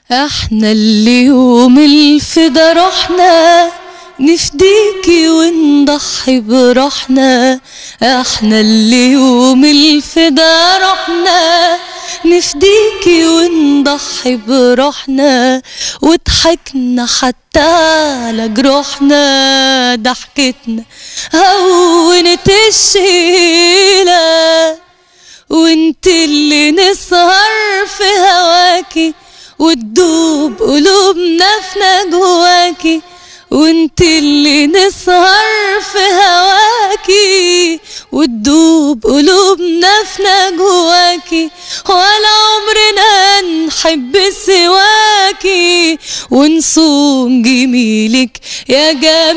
احنا اللي يوم الفدا رحنا نفديكي ونضحي بروحنا احنا اللي يوم الفدا رحنا نفديكي ونضحي بروحنا وضحكنا حتى على جروحنا ضحكتنا هونت الشيلة وانت اللي نسهر في هواكي وتدوب قلوبنا في نجواكي وانت اللي نسهر في هواكي وتدوب قلوبنا في نجواكي ولا عمرنا نحب سواكي ونصون جميلك يا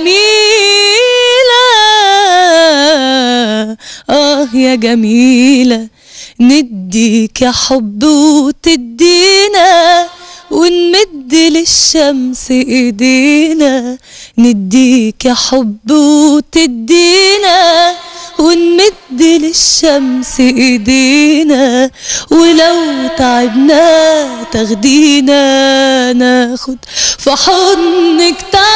جميلة اه يا جميلة نديك يا حب وتدينا ونمد للشمس ايدينا نديك يا حب وتدينا ونمد للشمس ايدينا ولو تعبنا تاخدينا ناخد في حضنك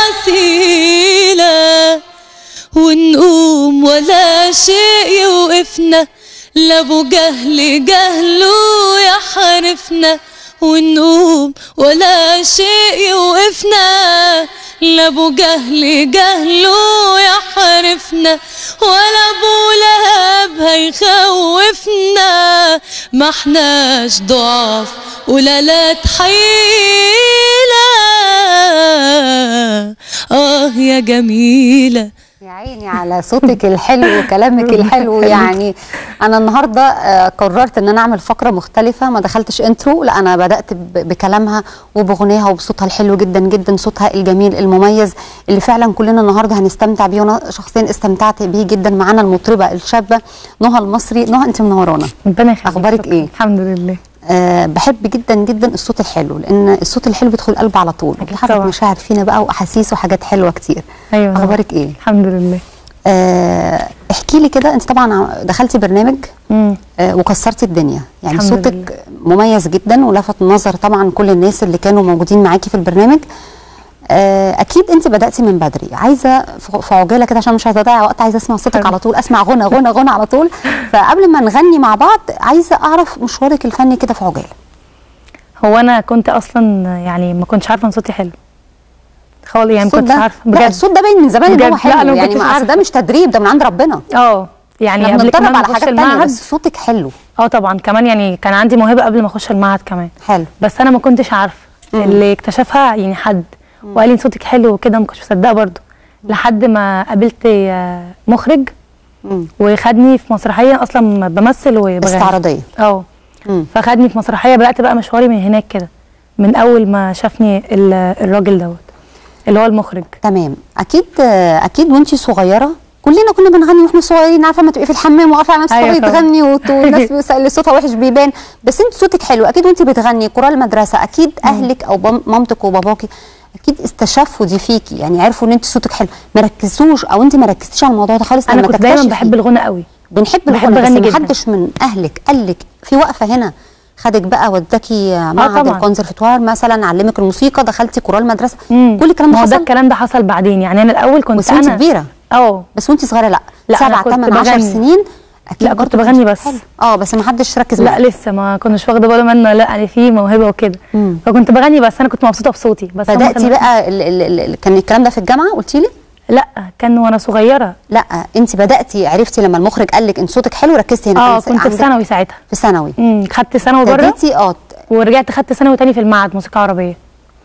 تعسيلة ونقوم ولا شيء يوقفنا لا ابو جهل جهله يحرفنا ونقوم ولا شيء يوقفنا لا ابو جهل جهله يحرفنا ولا ابو لهب هيخوفنا ما احناش ضعاف ولا لا تحيلة اه يا جميله يا عيني على صوتك الحلو وكلامك الحلو يعني انا النهارده آه، قررت ان انا اعمل فقره مختلفه ما دخلتش انترو لا انا بدات ب- بكلامها وبغنيها وبصوتها الحلو جدا جدا صوتها الجميل المميز اللي فعلا كلنا النهارده هنستمتع بيه وانا شخصيا استمتعت بيه جدا معانا المطربه الشابه نهى المصري نهى انت منورانا ربنا يخليك أخبارك شكراً. إيه؟ الحمد لله أه بحب جدا جدا الصوت الحلو لان الصوت الحلو بيدخل القلب على طول أكيد بيحرك طبعاً. مشاعر فينا بقى واحاسيس وحاجات حلوه كتير ايوه اخبارك ايه الحمد لله آه، احكي لي كده انت طبعا ع- دخلتي برنامج امم آه، وكسرتي الدنيا يعني الحمد صوتك لله. مميز جدا ولفت نظر طبعا كل الناس اللي كانوا موجودين معاكي في البرنامج آه، اكيد انت بداتي من بدري عايزه في في عجاله كده عشان مش عايزه اضيع وقت عايزه اسمع صوتك حلو. على طول اسمع غنى غنى غنى على طول فقبل ما نغني مع بعض عايزه اعرف مشوارك الفني كده في عجاله هو انا كنت اصلا يعني ما كنتش عارفه ان صوتي حلو خالص يعني ما الصوت كنتش ده عارفه لا بجد الصوت ده باين من زمان ان بجد. هو لا، حلو أنا ما يعني كنتش ما أصل عارفة. ده مش تدريب ده من عند ربنا اه يعني احنا قبل بنتدرب كمان ما على اخش حاجات تانية المعهد بس صوتك حلو اه طبعا كمان يعني كان عندي موهبه قبل ما اخش المعهد كمان حلو بس انا ما كنتش عارفه اللي اكتشفها يعني حد وقال لي صوتك حلو وكده ما كنتش مصدقه برضه لحد ما قابلت آه، مخرج مم. وخدني في مسرحيه اصلا بمثل وبغني استعراضيه اه مم. فخدني في مسرحيه بدات بقى مشواري من هناك كده من اول ما شافني ال- الراجل دوت اللي هو المخرج تمام اكيد اكيد وانتي صغيره كلنا كنا بنغني واحنا صغيرين عارفه لما تبقي في الحمام واقفه على نفسك أيوة أيوة طبعا. تغني وت- والناس بس- اللي صوتها وحش بيبان بس انت صوتك حلو اكيد وانت بتغني قرى المدرسه اكيد اهلك او بام- مامتك وباباكي اكيد استشفوا دي فيكي يعني عرفوا ان انت صوتك حلو ما ركزوش او انت ما ركزتيش على الموضوع ده خالص انا لما كنت دايما تكتشفي. بحب الغنى قوي بنحب بحب الغنى بس أغني ما جدا. حدش من اهلك قال لك في وقفه هنا خدك بقى وداكي معهد طبعا. الكونسرفتوار مثلا علمك الموسيقى دخلتي كورال المدرسه مم. كل الكلام ده ما هو ده حصل الكلام ده حصل بعدين يعني انا الاول كنت بس وانت انا كبيره اه بس وانت صغيره لا, لا، أنا سبعة كنت 8 10 بغني. سنين اكيد لا، كنت برضه بغني كنت بس. حلو. اه بس ما حدش ركز لا معاك لسه ما كناش واخده باله منه لا يعني في موهبه وكده مم. فكنت بغني بس انا كنت مبسوطه بصوتي بس هما بداتي كانوا- بقى ال ال ال كان الكلام ده في الجامعه قلتي لي لا كان وانا صغيره لا انت بداتي عرفتي لما المخرج قال لك ان صوتك حلو ركزتي هنا اه كان كنت في عندك- ثانوي ساعتها في ثانوي امم خدت ثانوي بره ابتديتي اه ورجعت خدت ثانوي تاني في المعهد موسيقى عربيه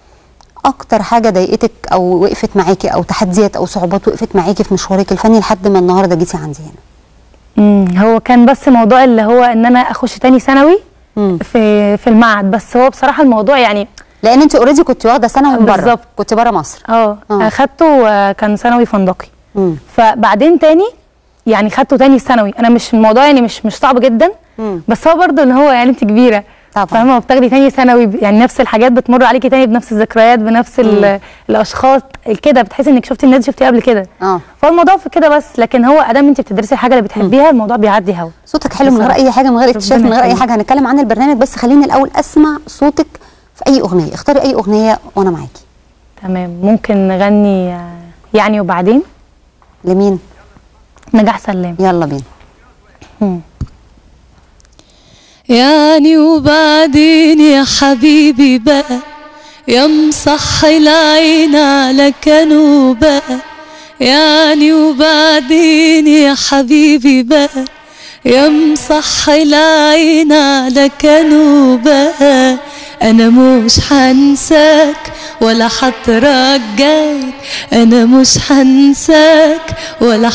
اكتر حاجه ضايقتك او وقفت معاكي او تحديات او صعوبات وقفت معاكي في مشوارك الفني لحد ما النهارده جيتي عندي هنا امم هو كان بس موضوع اللي هو ان انا اخش تاني ثانوي مم. في في المعهد بس هو بصراحه الموضوع يعني لان انت اوريدي كنت واخده ثانوي من بره بالظبط. كنت بره مصر اه آه. اخدته آه، كان ثانوي فندقي مم. فبعدين تاني يعني خدته تاني ثانوي انا مش الموضوع يعني مش مش صعب جدا مم. بس هو برضه ان هو يعني انت كبيره طبعا. فاهمه بتاخدي تاني ثانوي ب- يعني نفس الحاجات بتمر عليكي تاني بنفس الذكريات بنفس ال- الاشخاص كده بتحسي انك شفتي الناس دي شفتيها قبل كده اه فالموضوع في كده بس لكن هو ادام انت بتدرسي الحاجه اللي بتحبيها الموضوع بيعدي هوا صوتك حلو من غير بصراحة. اي حاجه من غير اكتشاف ربنا من غير اي يخليك. حاجه هنتكلم عن البرنامج بس خليني الاول اسمع صوتك في اي اغنيه اختاري اي اغنيه وانا معاكي تمام ممكن نغني آه، يعني وبعدين لمين نجاح سلام يلا بينا مم. يعني وبعدين يا حبيبي بقى يا مصحي العين على كانوا بقى يعني وبعدين يا حبيبي بقى يا مصحي العين على كانوا بقى انا مش هنساك ولا هترجاك انا مش هنساك ولا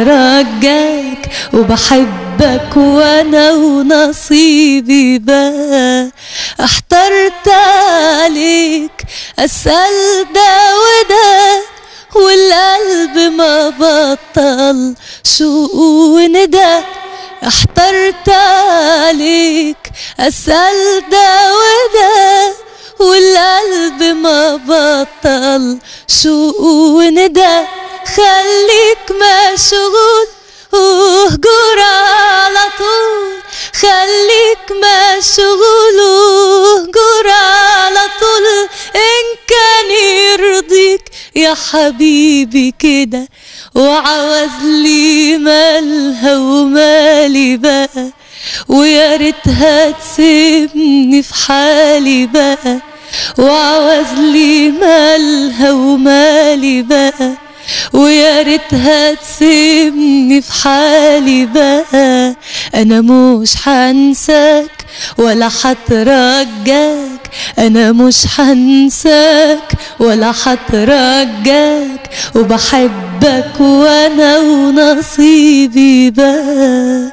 هترجاك وبحبك وانا ونصيبي بقى احترت عليك اسال ده وده والقلب ما بطل شوق وندى احترت عليك اسال ده وده والقلب ما بطل شوق وندى خليك مشغول واهجر على طول خليك مشغول واهجر على طول ان كان يرضيك يا حبيبي كده وعوز لي مالها ومالي بقى ويا ريتها تسيبني في حالي بقى وعوز لي مالها ومالي بقى ويا ريتها تسيبني في حالي بقى انا مش هنساك ولا هترجاك انا مش هنساك ولا هترجاك وبحبك وانا ونصيبي بقى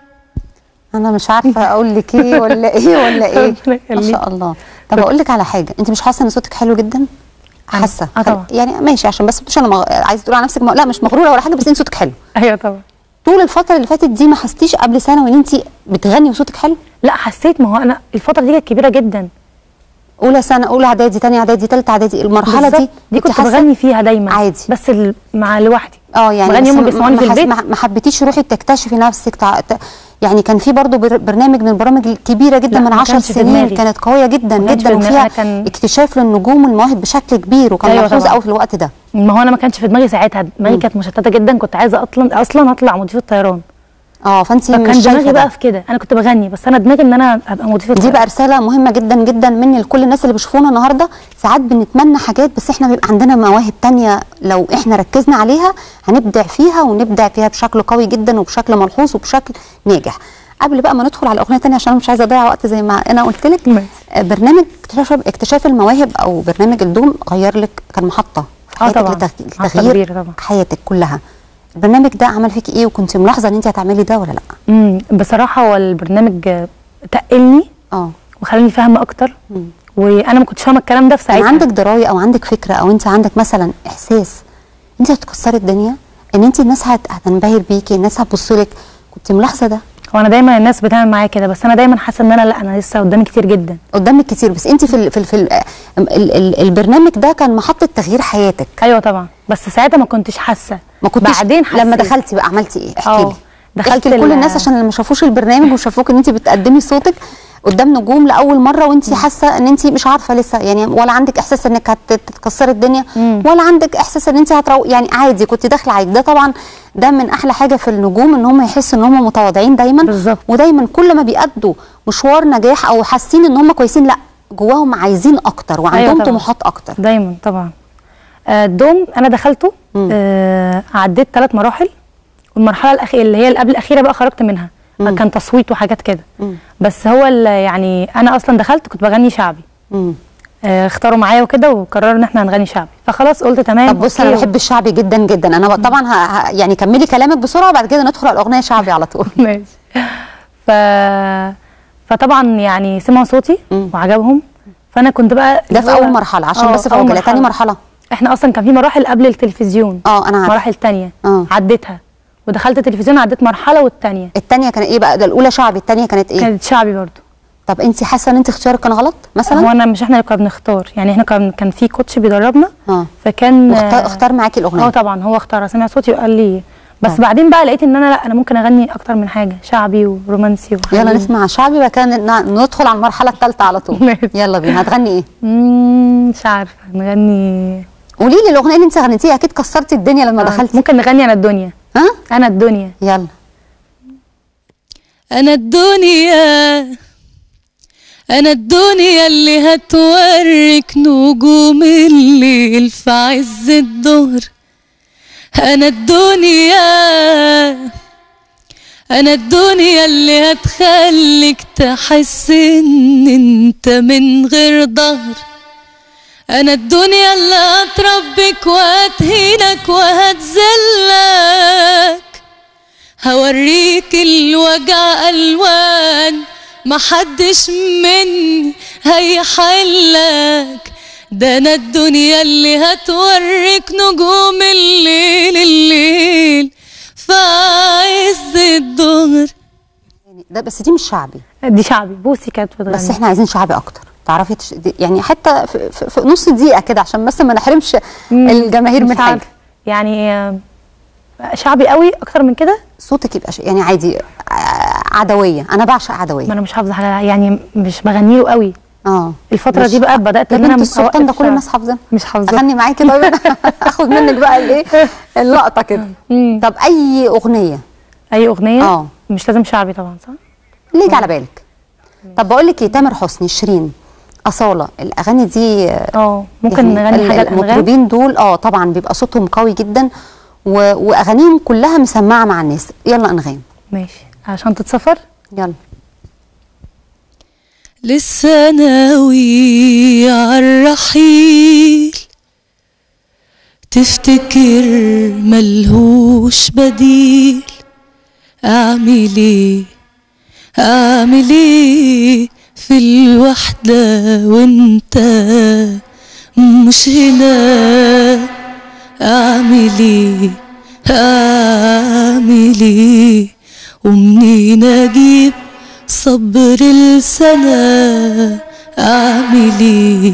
انا مش عارفه اقول لك ايه ولا ايه ولا ايه ربنا ما يخليك. شاء الله طب اقول لك على حاجه انت مش حاسه ان صوتك حلو جدا حاسه آه طبعا. يعني ماشي عشان بس مش انا مغ... عايزه تقولي على نفسك م... لا مش مغروره ولا حاجه بس انت صوتك حلو ايوه طبعا طول الفتره اللي فاتت دي ما حسيتيش قبل ثانوي ان انت بتغني وصوتك حلو لا حسيت ما هو انا الفتره دي كانت كبيره جدا اولى سنه اولى اعدادي ثانيه اعدادي ثالثه اعدادي المرحله بالظبط. دي دي كنت حاسة- بغني فيها دايما عادي. بس ال... مع لوحدي اه يعني بغني بس هم ما- بيسمعوني ما في حس- البيت ما ما حبيتيش تروحي تكتشفي نفسك تع... ت... يعني كان في برضو بر... برنامج من البرامج الكبيره جدا لا، من ما 10 كانش في سنين دماغي. كانت قويه جدا ما كانش جدا في دماغي. وفيها أنا كان- اكتشاف للنجوم والمواهب بشكل كبير وكان أيوة ملحوظ طبعا. قوي في الوقت ده ما هو انا ما كانش في دماغي ساعتها دماغي كانت مشتته جدا كنت عايزه اصلا اصلا اطلع مضيفه طيران اه فانت فكان مش دماغي شايفه بقى ده في كده انا كنت بغني بس انا دماغي ان انا ابقى مضيفه دي طيران. بقى رساله مهمه جدا جدا مني لكل الناس اللي بيشوفونا النهارده ساعات بنتمنى حاجات بس احنا بيبقى عندنا مواهب تانية لو احنا ركزنا عليها هنبدع فيها ونبدع فيها بشكل قوي جدا وبشكل ملحوظ وبشكل ناجح قبل بقى ما ندخل على اغنيه تانية عشان انا مش عايزه اضيع وقت زي ما انا قلت لك ماشي. آه، برنامج اكتشاف اكتشاف المواهب او برنامج الدوم غير لك كان محطه في آه حياتك طبعاً. لتغ- محطة لتغيير كبيرة طبعاً. حياتك كلها البرنامج ده عمل فيك ايه وكنت ملاحظه ان انت هتعملي ده ولا لا امم بصراحه هو البرنامج آه، تقلني اه وخلاني فاهمه اكتر مم. وانا ما كنتش فاهمه الكلام ده في كان ساعتها عندك درايه او عندك فكره او انت عندك مثلا احساس انت هتكسري الدنيا ان انت الناس هت- هتنبهر بيكي الناس هتبص لك كنت ملاحظه ده هو انا دايما الناس بتعمل معايا كده بس انا دايما حاسه ان انا لا انا لسه قدامي كتير جدا قدامك كتير بس انت في ال في ال في ال ال ال البرنامج ده كان محطه تغيير حياتك ايوه طبعا بس ساعتها ما كنتش حاسه ما كنتش بعدين حسيت لما دخلتي بقى عملتي ايه احكي اه. لي دخلت احكي لكل ال- الناس عشان اللي ما شافوش البرنامج وشافوك ان انت بتقدمي صوتك قدام نجوم لاول مره وانت حاسه ان انت مش عارفه لسه يعني ولا عندك احساس انك هتتكسري الدنيا مم. ولا عندك احساس ان انت هترو يعني عادي كنت داخله عادي ده طبعا ده من احلى حاجه في النجوم ان هم يحسوا ان هم متواضعين دايما بالظبط. ودايما كل ما بيأدوا مشوار نجاح او حاسين ان هم كويسين لا جواهم عايزين اكتر وعندهم طبعا. طموحات اكتر دايما طبعا آه، الدوم انا دخلته مم. آه عديت ثلاث مراحل والمرحله الاخيره اللي هي اللي قبل الاخيره بقى خرجت منها مم. كان تصويت وحاجات كده مم. بس هو ال- يعني انا اصلا دخلت كنت بغني شعبي مم. آه، اختاروا معايا وكده وقرروا ان احنا هنغني شعبي فخلاص قلت تمام طب بص انا أوكي. بحب الشعبي جدا جدا انا طبعا ه... ه... يعني كملي كلامك بسرعه وبعد كده ندخل على الاغنيه شعبي على طول ماشي ف فطبعا يعني سمعوا صوتي مم. وعجبهم فانا كنت بقى ده في اللي هو- اول مرحله عشان آه، بس في أول عجله تاني مرحله احنا اصلا كان في مراحل قبل التلفزيون اه انا عارفه مراحل تانية آه. عديتها ودخلت التلفزيون عديت مرحله والتانية التانيه كان ايه بقى ده الاولى شعبي التانيه كانت ايه كانت شعبي برضو طب انت حاسه ان انت اختيارك كان غلط هو مثلا انا مش احنا اللي كنا بنختار يعني احنا كان كان في كوتش بيدربنا اه فكان واختار اختار معاكي اه الاغنيه طبعا هو اختار سمع صوتي وقال لي بس طيب. بعدين بقى لقيت ان انا لا انا ممكن اغني اكتر من حاجه شعبي ورومانسي وحزين. يلا نسمع شعبي وبعد كده ن- ندخل على المرحله الثالثه على طول ماشي. يلا بينا هتغني ايه مم، مش عارفه نغني قولي لي الاغنيه اللي انت غنيتيها اكيد كسرتي الدنيا لما آه، دخلتي ممكن نغني انا الدنيا ها انا الدنيا يلا أنا الدنيا أنا الدنيا اللي هتوريك نجوم الليل في عز الظهر أنا الدنيا أنا الدنيا اللي هتخليك تحس إن أنت من غير ظهر أنا الدنيا اللي هتربك وهتهينك وهتذلك هوريك الوجع ألوان محدش مني هيحلك ده أنا الدنيا اللي هتوريك نجوم الليل الليل في عز الظهر ده بس دي مش شعبي دي شعبي بوسي كانت بتغني بس احنا عايزين شعبي اكتر تعرفي تش... دي- يعني حتى في, في, في نص دقيقه كده عشان بس ما نحرمش مم، الجماهير مش من حاجه عارفة. يعني آه، شعبي قوي اكتر من كده صوتك يبقى ش... يعني عادي آه، عدويه انا بعشق ما عدويه انا مش حافظه حاجه يعني مش بغني له قوي اه الفتره مش- دي بقى بدات يا ان انا بنت السلطان ده أوقف كل شعر. الناس حافظاه مش حافظه اغني معاكي طيب اخد منك بقى الايه اللقطه كده مم. طب اي اغنيه اي اغنيه اه. مش لازم شعبي طبعا صح اللي يجي على بالك طب بقول لك ايه تامر حسني شيرين اصاله الاغاني دي آه، اه ممكن يعني نغني حاجه ال- الانغام المطربين دول اه طبعا بيبقى صوتهم قوي جدا و... واغانيهم كلها مسمعه مع الناس يلا انغام ماشي عشان تتسفر يلا لسه ناوي عالرحيل تفتكر ملهوش بديل اعمل ايه اعمل ايه في الوحدة وانت مش هنا اعمل ايه اعمل ايه ومنين اجيب صبر السنة اعمل ايه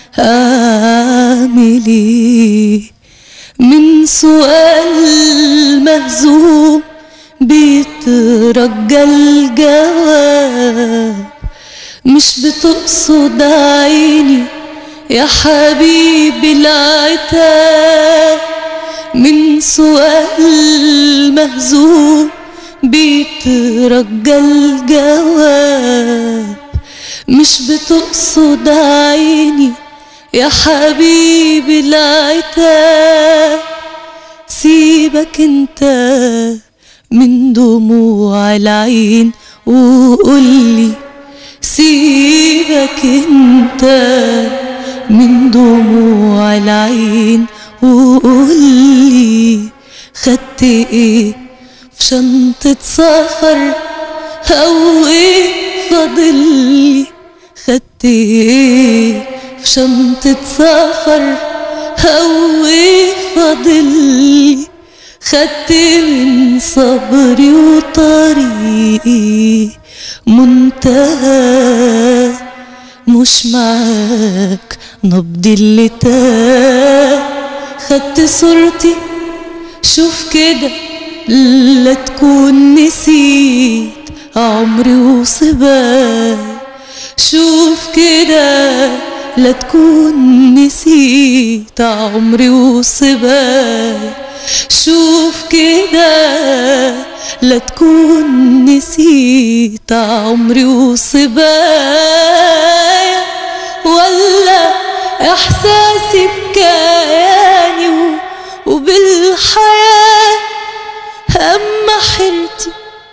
اعمل ايه من سؤال مهزوم بيترجى الجواب مش بتقصد عيني يا حبيبي العتاب من سؤال مهزوم بيترجى الجواب مش بتقصد عيني يا حبيبي العتاب سيبك انت من دموع العين وقولي سيبك انت من دموع العين وقولي خدت ايه في شنطة سفر او ايه فاضلي خدت ايه في شنطة سفر او ايه فاضلي خدت من صبري وطريقي منتهى مش معاك نبضي اللي تاه خدت صورتي شوف كده لا تكون نسيت عمري وصباك شوف كده لا تكون نسيت عمري وصباك شوف كده لا تكون نسيت عمري وصبايا ولا احساسي بكياني و- وبالحياه اما حيرتي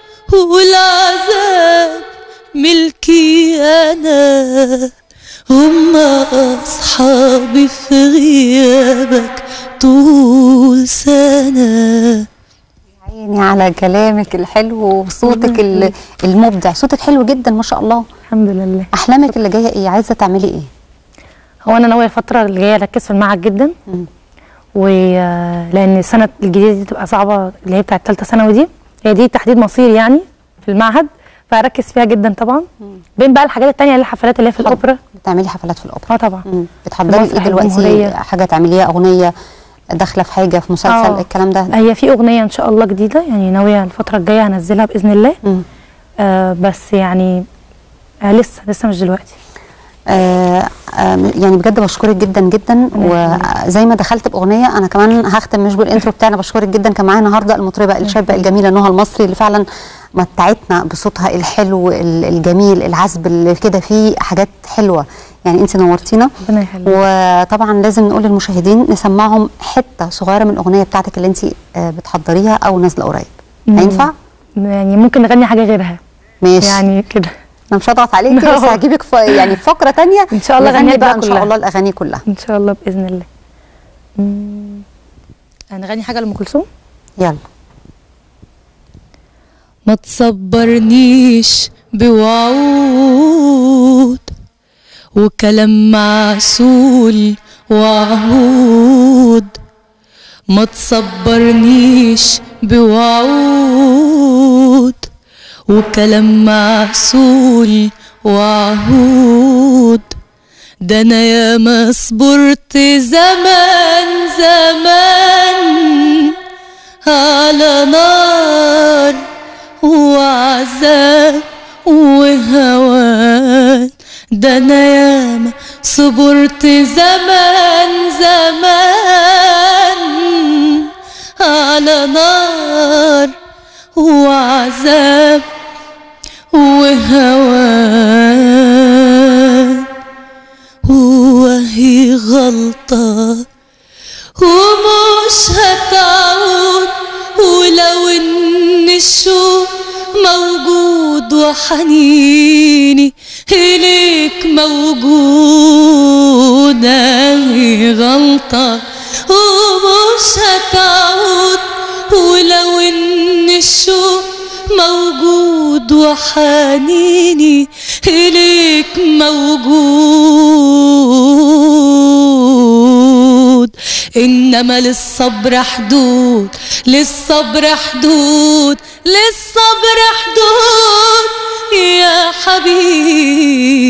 والعذاب ملكي انا هم اصحابي في غيابك طول سنه عيني على كلامك الحلو وصوتك ال- المبدع صوتك حلو جدا ما شاء الله الحمد لله احلامك اللي جايه ايه عايزه تعملي ايه هو انا ناويه الفتره اللي جايه اركز في المعهد جدا مم. ولان السنه الجديده دي تبقى صعبه اللي هي بتاعه ثالثه ثانوي دي هي دي تحديد مصير يعني في المعهد فاركز فيها جدا طبعا بين بقى الحاجات التانية اللي الحفلات اللي هي في الاوبرا بتعملي حفلات في الاوبرا اه طبعا مم. بتحضري ايه مسرح دلوقتي الجمهورية. حاجه تعمليها اغنيه داخله في حاجه في مسلسل آه. الكلام ده هي في اغنيه ان شاء الله جديده يعني ناويه الفتره الجايه هنزلها باذن الله مم. آه بس يعني آه لسه لسه مش دلوقتي آه آه يعني بجد بشكرك جدا جدا وزي ما دخلت باغنيه انا كمان هختم مش بالانترو بتاعنا بشكرك جدا كان معايا النهارده المطربه الشابه الجميله نهى المصري اللي فعلا متعتنا بصوتها الحلو ال- الجميل العذب اللي كده فيه حاجات حلوه يعني انت نورتينا ربنا يخليك وطبعا لازم نقول للمشاهدين نسمعهم حته صغيره من الاغنيه بتاعتك اللي انت آه بتحضريها او نازله قريب مم. هينفع؟ يعني ممكن نغني حاجه غيرها ماشي يعني كده انا مش هضغط عليكي بس هجيبك ف... يعني في فقره تانية إن شاء الله نغني أغنيها بقى بقى ان شاء كلها. الله الاغاني كلها ان شاء الله باذن الله مم. هنغني حاجه لام كلثوم يلا ما تصبرنيش بوعود وكلام معسول وعهود ما تصبرنيش بوعود وكلام معسول وعهود ده انا ياما صبرت زمان زمان على نار وعذاب وهوان ده انا ياما صبرت زمان زمان على نار وعذاب وهوان وهي غلطة ومش هتعود ولو ان الشوق موجود وحنيني إليك موجودة هي غلطة ومش هتعود ولو ان الشوق موجود وحنيني إليك موجود إنما للصبر حدود للصبر حدود للصبر حدود يا حبيبي